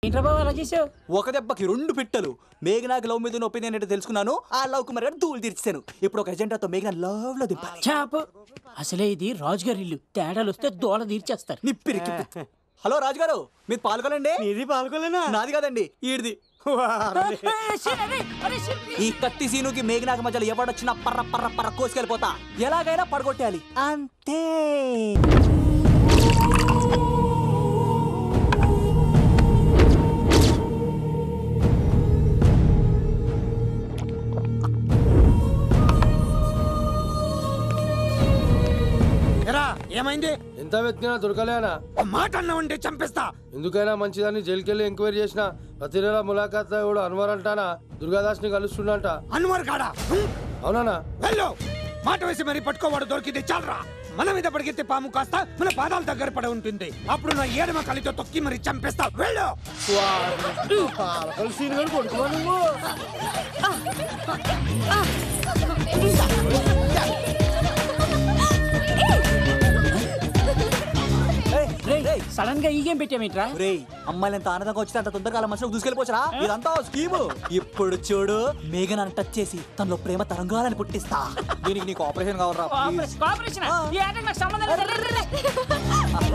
ఏంట్రా బాబు అలా చేసావు ఒక దెబ్బకి రెండు పిట్టలు మేఘనాకి లవ్ మీద ఉన్న ఒపీనియన్ ఏంటో తెలుసుకున్నాను ఆ లవ్ కుమార్ గారు ధూళి తీర్చాను ఇప్పుడు ఒక ఎజెండాతో మేఘన లవ్ లో దింపాలి చాపు అసలే ఇది రాజుగారి ఇల్లు తేడాలు వస్తే దోల తీర్చేస్తారు నిప్పిరికి హలో రాజుగారు మీరు పాల్గొనండి ఇది పాల్గొలేనా నాది కాదండి ఈడిది ఈ కత్తి సీనుకి మేఘనాకి మధ్యలో ఎవడొచ్చినా పర్ర పర్ర పర్ర కోసుకెళ్ళిపోతా ఎలాగైనా పడగొట్టాలి అంతే ఎరా ఏమైంది ఎంత వెతికినా దొరకలేనా ఆ మాట అన్నావంటే చంపేస్తా ఎందుకైనా మంచిదని జైలుకెళ్ళి ఎంక్వైరీ చేసిన ప్రతి నెల ములాఖాత్ కూడా అన్వర్ అంటానా దుర్గాదాస్ ని కలుస్తుండంట అన్వర్ కాడా హ్మ్? అవునానా వెళ్ళు మాట వేసి మరి పట్టుకోవాడు దొరికింది చాలరా మన మీద పడిగితే పాము కాస్త మన పాదాల దగ్గర పడి ఉంటుంది అప్పుడు నా ఏడమ కలితో తొక్కి మరి చంపేస్తా వెళ్ళు సడన్ గా ఈగేం పెట్టామేంట్రా రేయ్ అమ్మాయిలు ఎంత ఆనందంగా వచ్చితే అంత తొందరగా అలా మనసులో దూసుకెళ్ళిపోవచ్చురా ఇదంతా ఓ స్కీము ఇప్పుడు చూడు మేఘన టచ్ చేసి తనలో ప్రేమ తరంగాలని పుట్టిస్తా దీనికి నీకు ఆపరేషన్ కావాలరా ప్లీజ్ కోఆపరేషన్ ఈ ఆటకు నాకు సంబంధం లేదు రే, రే, రే.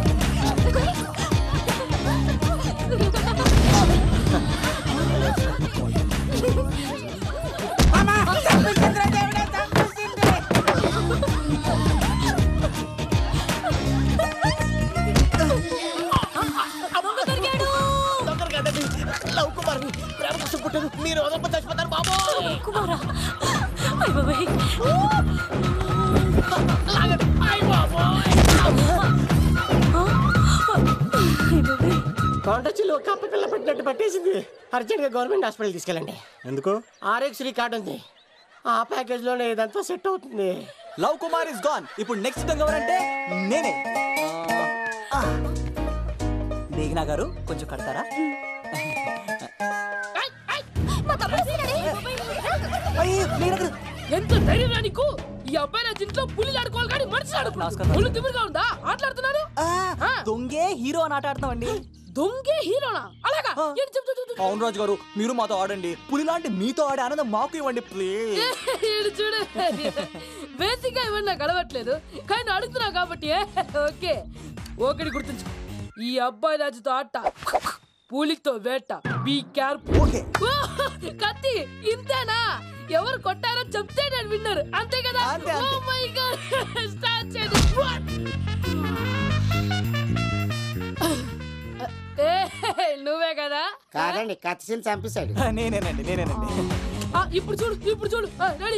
కుమారా అయ్ బాబాయ్ అయ్ బాబాయ్ కొండచిలో కప్ప పిల్ల పెట్టినట్టు పట్టేసింది అర్జెంట్గా గవర్నమెంట్ హాస్పిటల్ తీసుకెళ్ళండి ఎందుకు ఆర్ఎక్స్ రీ కార్డు ఉంది ఆ ప్యాకేజ్ లోనే ఇదంతా సెట్ అవుతుంది లవ్ కుమార్ ఇస్ గాన్ ఇప్పుడు నెక్స్ట్ దొంగ ఎవరంటే నేనే ఆ, ఆ. మేఘనా గారు కొంచెం కడతారా మా తమ్ముడు వస్తున్నాడే. అయ్యో, మేఘనా గారు. ఎంత ధైర్యం నీకు ఈ అబ్బాయి నా ఇంట్లో పులి ఆడుకోవాలి కానీ మనిషి ఆడుకో నమస్కారం. ఒళ్ళు తిమ్మిరిగా ఉందా ఆటలాడుతున్నారు ఆ, దొంగే హీరో అని ఆట ఆడుతున్నామండి దొంగే హీరోనా అలాగా ఏంటి చెప్పు, చెప్పు, చెప్పు. అవును రాజు గారు మీరు మాతో ఆడండి పులి లాంటి మీతో ఆడే ఆనందం మాకు ఇవ్వండి ప్లీజ్ ఈడు చూడు బేసిక్ గా ఇవన్నీ నాకు అలవట్లేదు కానీ అడుగుతున్నావు కాబట్టి ఓకే ఒకటి గుర్తుంచు ఈ అబ్బాయి రాజుతో ఆట పూలితో వేట బీ కేర్ఫుల్ ఓకే కత్తి ఇంతేనా ఎవరు కొట్టారో చెప్తే నేను విన్నారు అంతే కదా అంతే, ఓ అంతే. మై గాడ్ స్టార్ట్ చేయండి ఏ, నువ్వే కదా కాదండి కత్తిసీలు చంపేశాడు నేనేనండి నేనేనండి ఆ, ఇప్పుడు చూడు ఇప్పుడు చూడు రెడీ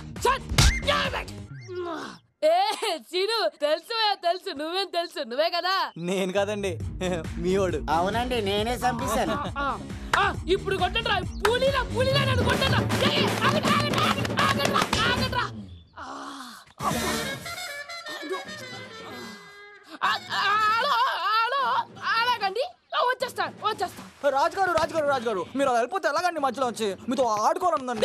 ఏ సీను తెలుసు తెలుసు నువ్వేం తెలుసు నువ్వే కదా నేను కాదండి మీవాడు అవునండి నేనే చంపేశాను ఆ, ఆ, ఇప్పుడు కొట్టండిరా పూలీరా పూలీరా నన్ను కొట్టండిరా ఏ, ఏ, ఆగండి, ఆగండి, ఆగండి, ఆగండిరా, ఆగండిరా. ఆ, అబ్బా. ఆ, ఆ, హలో హలో అలాగండి ఆ, వచ్చేస్తా వచ్చేస్తా రాజుగారు రాజుగారు రాజుగారు మీరు అలా వెళ్ళిపోతే ఎలాగండి మధ్యలో వచ్చి మీతో ఆడుకోవాలనుందండి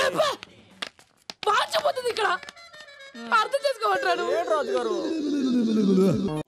మార్చిపోతుంది ఇక్కడ అర్థం చేసుకోమంటాడు ఏంటి రాజుగారు